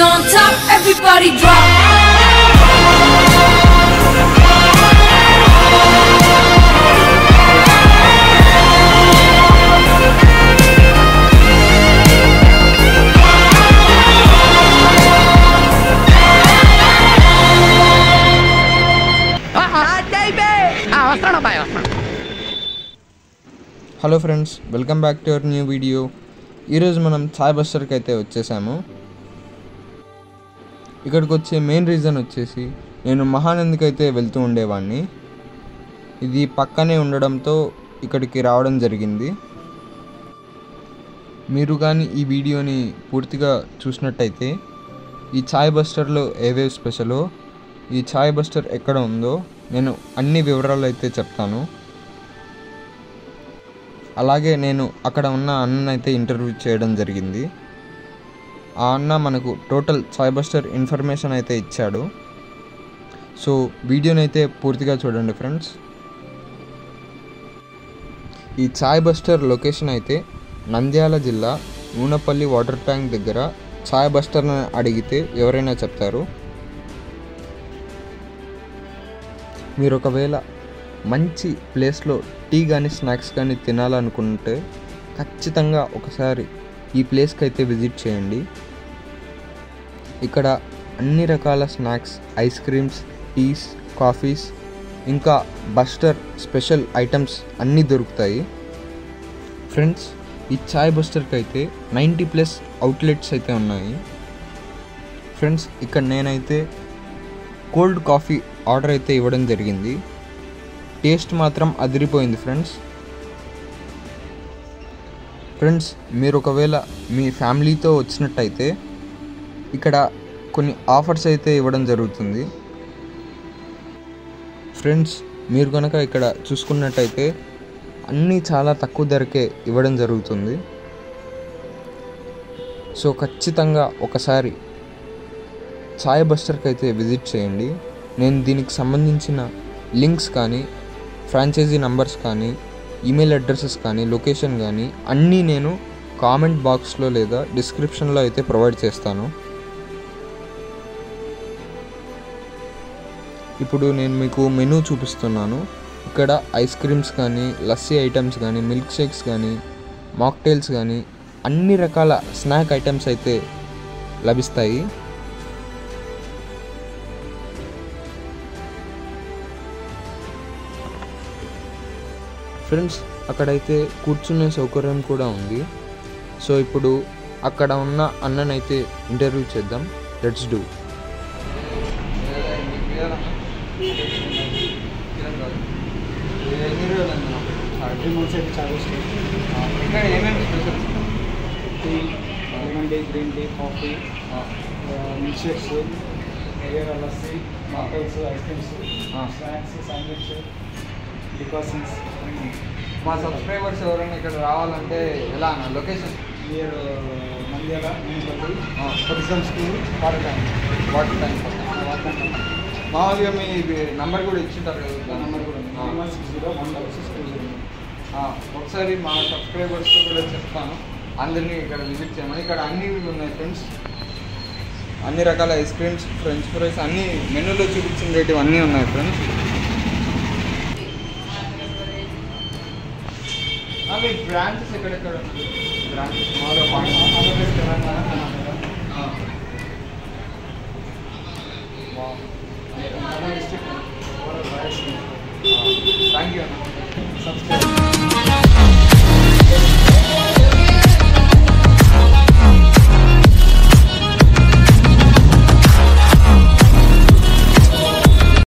on top, everybody drop. వస్తాను అబ్బాయి వస్తాను hello friends welcome back to our new video ఈరోజు మనం చాయ్ బస్టర్కి అయితే వచ్చేసాము ఇక్కడికి వచ్చే మెయిన్ రీజన్ వచ్చేసి నేను మహానందికి అయితే వెళ్తూ ఉండేవాడిని ఇది పక్కనే ఉండడంతో ఇక్కడికి రావడం జరిగింది మీరు కానీ ఈ వీడియోని పూర్తిగా చూసినట్టయితే ఈ చాయ్ బస్టర్లో ఏవేవి స్పెషలో ఈ చాయ్ బస్టర్ ఎక్కడ ఉందో నేను అన్ని వివరాలు అయితే చెప్తాను అలాగే నేను అక్కడ ఉన్న అన్నను అయితే ఇంటర్వ్యూ చేయడం జరిగింది ఆ అన్న మనకు టోటల్ చాయ్ బస్టర్ ఇన్ఫర్మేషన్ అయితే ఇచ్చాడు సో వీడియోని అయితే పూర్తిగా చూడండి ఫ్రెండ్స్ ఈ చాయ్ బస్టర్ లొకేషన్ అయితే నంద్యాల జిల్లా నూనెపల్లి వాటర్ ట్యాంక్ దగ్గర చాయ్ బస్టర్ని అడిగితే ఎవరైనా చెప్తారు మీరు ఒకవేళ మంచి ప్లేస్లో టీ కానీ స్నాక్స్ కానీ తినాలనుకుంటే ఖచ్చితంగా ఒకసారి ఈ ప్లేస్కి అయితే విజిట్ చేయండి ఇక్కడ అన్ని రకాల snacks ice creams teas coffees ఇంకా బస్టర్ స్పెషల్ ఐటమ్స్ అన్నీ దొరుకుతాయి ఫ్రెండ్స్ ఈ చాయ్ బస్టర్కి అయితే నైంటీ ప్లస్ అవుట్లెట్స్ అయితే ఉన్నాయి ఫ్రెండ్స్ ఇక్కడ నేనైతే కోల్డ్ కాఫీ ఆర్డర్ అయితే ఇవ్వడం జరిగింది టేస్ట్ మాత్రం అదిరిపోయింది ఫ్రెండ్స్ ఫ్రెండ్స్ మీరు ఒకవేళ మీ ఫ్యామిలీతో వచ్చినట్టయితే ఇక్కడ కొన్ని ఆఫర్స్ అయితే ఇవ్వడం జరుగుతుంది ఫ్రెండ్స్ మీరు కనుక ఇక్కడ చూసుకున్నట్టయితే అన్నీ చాలా తక్కువ ధరకే ఇవ్వడం జరుగుతుంది సో ఖచ్చితంగా ఒకసారి చాయ్ బస్టర్కి అయితే విజిట్ చేయండి నేను దీనికి సంబంధించిన లింక్స్ కానీ ఫ్రాంచైజీ నంబర్స్ కానీ ఈమెయిల్ అడ్రసెస్ కానీ లొకేషన్ కానీ అన్నీ నేను కామెంట్ బాక్స్లో లేదా డిస్క్రిప్షన్లో అయితే ప్రొవైడ్ చేస్తాను ఇప్పుడు నేను మీకు మెనూ చూపిస్తున్నాను ఇక్కడ ఐస్ క్రీమ్స్ కానీ లస్సీ ఐటమ్స్ కానీ మిల్క్ షేక్స్ కానీ మాక్టైల్స్ కానీ అన్ని రకాల స్నాక్ ఐటమ్స్ అయితే లభిస్తాయి ఫ్రెండ్స్ అక్కడైతే కూర్చునే సౌకర్యం కూడా ఉంది సో ఇప్పుడు అక్కడ ఉన్న అన్ననైతే ఇంటర్వ్యూ చేద్దాం లెట్స్ డూ డ్రీమ్ మంత్స్ అయితే చాలా ఇష్టం ఇక్కడ ఏమేమి special tea lemon tea green tea coffee milk shakes area lassi mocktails ice creams Ah. Snacks sandwich decoctions మా సబ్స్క్రైబర్స్ ఎవరైనా ఇక్కడ రావాలంటే ఎలా అన్న location near Nandyal Nepalli Ah. Tourism school park water tank మామూలుగా మీ నంబర్ కూడా ఇచ్చింటారు కదా నెంబర్ కూడా Ah. One six zero one double six two zero ఆ, ఒకసారి మా సబ్స్క్రైబర్స్తో కూడా చెప్తాను అందరినీ ఇక్కడ విజిట్ చేయమని ఇక్కడ అన్ని ఉన్నాయి ఫ్రెండ్స్ అన్ని రకాల ఐస్ క్రీమ్స్ ఫ్రెంచ్ ఫ్రైస్ అన్ని మెనూలో చూపించినవి అన్నీ ఉన్నాయి ఫ్రెండ్స్ మీ బ్రాంచెస్ ఎక్కడెక్కడ బ్రాంచెస్ మాలో Andhra Pradesh Telangana Karnataka Kurnool district Rayalaseema thank you అన్న